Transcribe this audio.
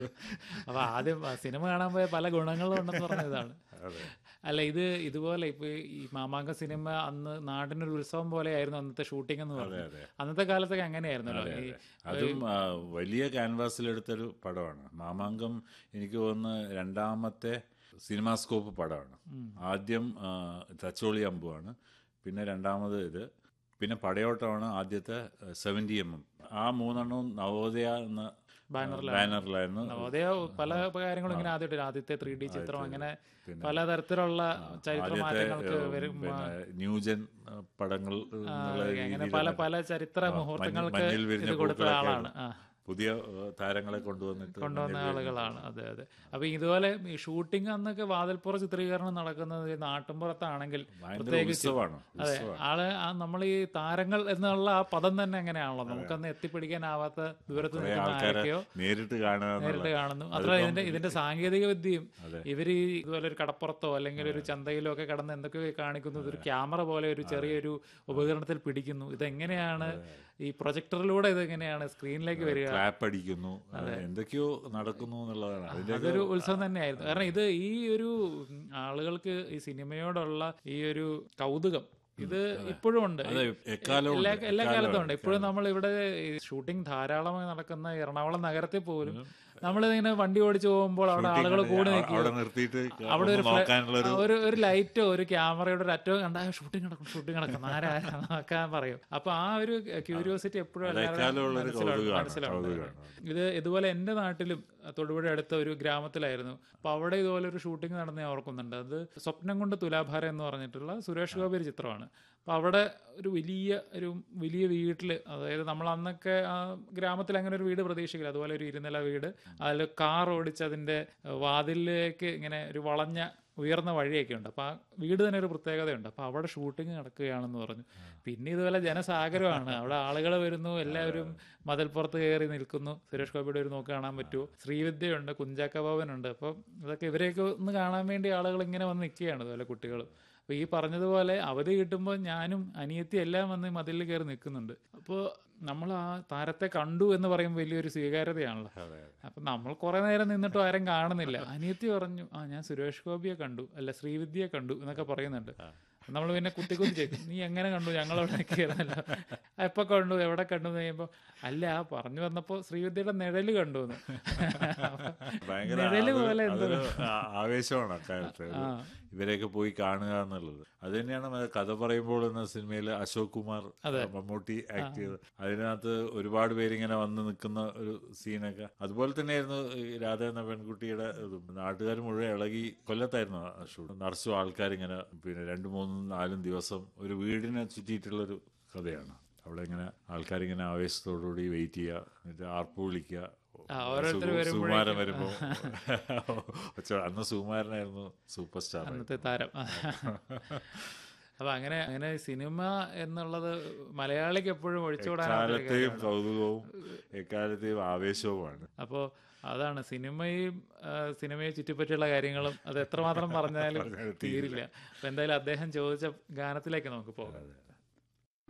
അപ്പൊ ആദ്യം ആ സിനിമ കാണാൻ പോയ പല ഗുണങ്ങളും ഉണ്ടെന്ന് പറഞ്ഞ ഇതാണ് അതെ അല്ല ഇത് ഇതുപോലെ ഇപ്പൊ ഈ മാമാങ്ക സിനിമ അന്ന് നാടിനൊരു ഉത്സവം പോലെയായിരുന്നു അന്നത്തെ ഷൂട്ടിംഗ് എന്ന് പറഞ്ഞു അതെ. അന്നത്തെ കാലത്തൊക്കെ അങ്ങനെയായിരുന്നല്ലോ ഈ അതും ആ, വലിയ ക്യാൻവാസിലെടുത്തൊരു പടമാണ് മാമാങ്കം എനിക്ക് തോന്നുന്നു രണ്ടാമത്തെ സിനിമാസ്കോപ്പ് പടമാണ് ആദ്യം ആ, തച്ചോളി അമ്പുമാണ് പിന്നെ രണ്ടാമത് ഇത് പിന്നെ പടയോട്ടമാണ് ആദ്യത്തെ സെവൻറ്റി എം എം ആ മൂന്നെണ്ണവും നവോദയ എന്ന ബാനറിലായിരുന്നു നവോദയ പല കാര്യങ്ങളും ഇങ്ങനെ ആദ്യമായിട്ട് ആദ്യത്തെ ത്രീ ഡി ചിത്രം അങ്ങനെ പലതരത്തിലുള്ള ചരിത്ര ആദ്യത്തെ മാറ്റങ്ങൾക്ക് ഏ, വരും പിന്നെ ന്യൂജൻ ആ, പടങ്ങൾ എന്നുള്ള അങ്ങനെ രീതിയിൽ പല പല ചരിത്ര മുഹൂർത്തങ്ങൾക്ക് മഞ്ഞിൽ വിരിഞ്ഞ ഇത് കൊടുത്ത പൂക്കളൊക്കെ ആളാണ് ആ പുതിയ ഏ, താരങ്ങളെ കൊണ്ടുവന്നിട്ട് കൊണ്ടുവന്ന ആളുകളാണ് അതെ അതെ അപ്പൊ ഇതുപോലെ ഈ ഷൂട്ടിംഗ് അന്നൊക്കെ വാതിൽപ്പുറ ചിത്രീകരണം നടക്കുന്നത് ഈ നാട്ടിൻപുറത്താണെങ്കിൽ ഭയങ്കര ഉത്സവമാണ് അതെ ആള് ആ നമ്മൾ ഈ താരങ്ങൾ എന്നുള്ള ആ പദം തന്നെ എങ്ങനെയാണല്ലോ നമുക്കന്ന് എത്തിപ്പിടിക്കാനാവാത്ത ദൂരത്ത് കുറെ നിൽക്കുന്ന ആൾക്കാരെ ആരൊക്കെയോ നേരിട്ട് കാണുക എന്നുള്ള നേരിട്ട് കാണുന്നു അത്ര ഇതിന്റെ ഇതിന്റെ സാങ്കേതിക വിദ്യയും ഇവര് ഈ ഇതുപോലെ ഒരു കടപ്പുറത്തോ അല്ലെങ്കിൽ ഒരു ചന്തയിലോ ഒക്കെ കടന്ന് എന്തൊക്കെയോ കാണിക്കുന്നത് ഒരു ക്യാമറ പോലെ ഒരു ചെറിയൊരു ഉപകരണത്തിൽ പിടിക്കുന്നു ഇതെങ്ങനെയാണ് ഈ പ്രൊജക്ടറിലൂടെ ഇതെങ്ങനെയാണ് സ്ക്രീനിലേക്ക് വരിക ക്ലാപ്പ് അടിക്കുന്നു എന്തൊക്കെയോ നടക്കുന്നു എന്നുള്ളതാണ് അതിന്റെ അതൊരു ഉത്സവം തന്നെയായിരുന്നു കാരണം ഇത് ഈ ഒരു ഉം, ആളുകൾക്ക് ഈ സിനിമയോടുള്ള ഈ ഒരു കൗതുകം ഇത് ഇപ്പോഴും ഉണ്ട് അതെ എക്കാലവും എല്ലാ ഉണ്ട്. എല്ലാ എക്കാലവും കാലത്തും ഉണ്ട്. ഉണ്ട് ഇപ്പോഴും നമ്മൾ ഇവിടെ ഷൂട്ടിംഗ് ധാരാളമായി നടക്കുന്ന എറണാകുളം നഗരത്തിൽ പോലും നമ്മളിങ്ങനെ വണ്ടി ഓടിച്ചു പോകുമ്പോൾ അവിടെ ആളുകൾ കൂടി അവിടെ- നിൽക്കുക അവിടെ നിർത്തിയിട്ട് അവിടെ ഒന്ന് ഒരു ഫ്ല- നോക്കാനുള്ള ഒരു ഒരു ഒരു ലൈറ്റോ ഒരു ക്യാമറയുടെ ഒരു അറ്റോ കണ്ടാ ഷൂട്ടിംഗ് നടക്കും ഷൂട്ടിംഗ് നടക്കും ആരാ നോക്കാൻ പറയും അപ്പൊ ആ ഒരു ക്യൂരിയോസിറ്റി എപ്പോഴും എല്ലാവരുടെയും എക്കാലമുള്ള ഒരു മനസ്സിലുണ്ട് കൗതുകമാണ് മനസ്സിലുണ്ട് കൗതുകമാണ് ഇത് ഇതുപോലെ എൻ്റെ നാട്ടിലും തൊടുപുഴ അടുത്ത ഒരു ഗ്രാമത്തിലായിരുന്നു അപ്പൊ അവിടെ ഇതുപോലെ ഒരു ഷൂട്ടിംഗ് നടന്ന ഞാൻ ഓർക്കുന്നുണ്ട് അത് സ്വപ്നം കൊണ്ട് തുലാഭാരം എന്ന് പറഞ്ഞിട്ടുള്ള സുരേഷ് ഗോപി ഒരു ചിത്രമാണ് അപ്പൊ അവിടെ ഒരു വലിയ ഒരു വലിയ വീട്ടിൽ അതായത് നമ്മൾ അന്നൊക്കെ ആ ഗ്രാമത്തിൽ അങ്ങനെ ഒരു വീട് പ്രതീക്ഷിക്കില്ല അതുപോലെ ഒരു ഇരുനില വീട് അതിൽ കാർ ഓടിച്ച് അതിന്റെ വാതിലിലേക്ക് ഇങ്ങനെ ഒരു വളഞ്ഞ ഉയർന്ന വഴിയൊക്കെ ഉണ്ട് അപ്പൊ ആ വീട് തന്നെ ഒരു പ്രത്യേകതയുണ്ട് അപ്പൊ അവിടെ ഷൂട്ടിംഗ് നടക്കുകയാണെന്ന് പറഞ്ഞു പിന്നെ ഇതുപോലെ ജനസാഗരമാണ് അവിടെ ആളുകൾ വരുന്നു എല്ലാവരും മതിൽപ്പുറത്ത് കയറി നിൽക്കുന്നു സുരേഷ് ഗോപിയുടെ ഒരു നോക്ക് കാണാൻ പറ്റുമോ ശ്രീവിദ്യയുണ്ട് കുഞ്ചാക്ക ഭവനുണ്ട് അപ്പം ഇതൊക്കെ ഇവരെയൊക്കെ ഒന്ന് കാണാൻ വേണ്ടി ആളുകൾ ഇങ്ങനെ വന്ന് നിൽക്കുകയാണ് ഇതുപോലെ കുട്ടികൾ അപ്പോൾ ഈ പറഞ്ഞതുപോലെ അവധി കിട്ടുമ്പോൾ ഞാനും അനിയത്തി എല്ലാം വന്ന് മതിലിൽ കയറി നിൽക്കുന്നുണ്ട് അപ്പോൾ നമ്മൾ ആ താരത്തെ കണ്ടു എന്ന് പറയുമ്പോൾ വലിയൊരു സ്വീകാര്യതയാണല്ലോ അപ്പം നമ്മൾ കുറെ നേരം നിന്നിട്ടും ആരും കാണുന്നില്ല അനിയത്തി പറഞ്ഞു ആ ഞാൻ സുരേഷ് ഗോപിയെ കണ്ടു അല്ല ശ്രീവിദ്യയെ കണ്ടു എന്നൊക്കെ പറയുന്നുണ്ട് നമ്മൾ പിന്നെ കുത്തി കുത്തി ചോദിക്കും നീ എങ്ങനെ കണ്ടു ഞങ്ങളവിടെ നിൽക്കുകയായിരുന്നല്ലോ എപ്പോൾ കണ്ടു എവിടെ കണ്ടു എന്ന് കഴിയുമ്പോൾ അല്ല പറഞ്ഞു വന്നപ്പോൾ ശ്രീവിദ്യയുടെ നിഴല് കണ്ടു എന്ന് ഭയങ്കര നിഴല് അത് പോലെ എന്തോ അതൊരു ആ- ആവേശമാണ് അക്കാലത്ത് ഒരു ഇവരെയൊക്കെ പോയി കാണുക എന്നുള്ളത് അത് തന്നെയാണ് മ- കഥ പറയുമ്പോൾ എന്ന സിനിമയിൽ അശോക് കുമാർ മമ്മൂട്ടി ആക്ട് ചെയ്ത് അതിനകത്ത് ഒരുപാട് പേരിങ്ങനെ വന്ന് നിൽക്കുന്ന ഒരു സീനൊക്കെ അതുപോലെ തന്നെയായിരുന്നു ഈ രാധ എന്ന പെൺകുട്ടിയുടെ ഇതും നാട്ടുകാർ മുഴുവൻ ഇളകി കൊല്ലത്തായിരുന്നു ആ ഷൂട്ട് നർസും ആൾക്കാരിങ്ങനെ പിന്നെ രണ്ടു മൂന്നും നാലും ദിവസം ഒരു വീടിനെ ചുറ്റിയിട്ടുള്ളൊരു കഥയാണ് അവിടെ ഇങ്ങനെ ആൾക്കാരിങ്ങനെ ആവേശത്തോടുകൂടി വെയിറ്റ് ചെയ്യുക എന്നിട്ട് ആർപ്പ് വിളിക്കുക ആ, ഓരോരുത്തര് സുകു- സുകുമാരൻ വരുമ്പോ ഒച്ച- അന്ന് സുകുമാരനായിരുന്നു സൂപ്പർ സ്റ്റാർ അന്നത്തെ താരം അപ്പൊ അങ്ങനെ അങ്ങനെ സിനിമ എന്നുള്ളത് മലയാളിക്ക് എപ്പോഴും ഒഴിച്ചുകൂടാനാത്ത എക്കാലത്തെയും കൗതുകവും എക്കാലത്തെയും ആവേശവുമാണ് അപ്പോൾ അതാണ് സിനിമയും ആ, സിനിമയെ ചുറ്റിപ്പറ്റിയുള്ള കാര്യങ്ങളും അത് എത്രമാത്രം പറഞ്ഞാലും തീരില്ല അപ്പൊ എന്തായാലും അദ്ദേഹം ചോദിച്ച ഗാനത്തിലേക്ക് നമുക്ക് പോകാം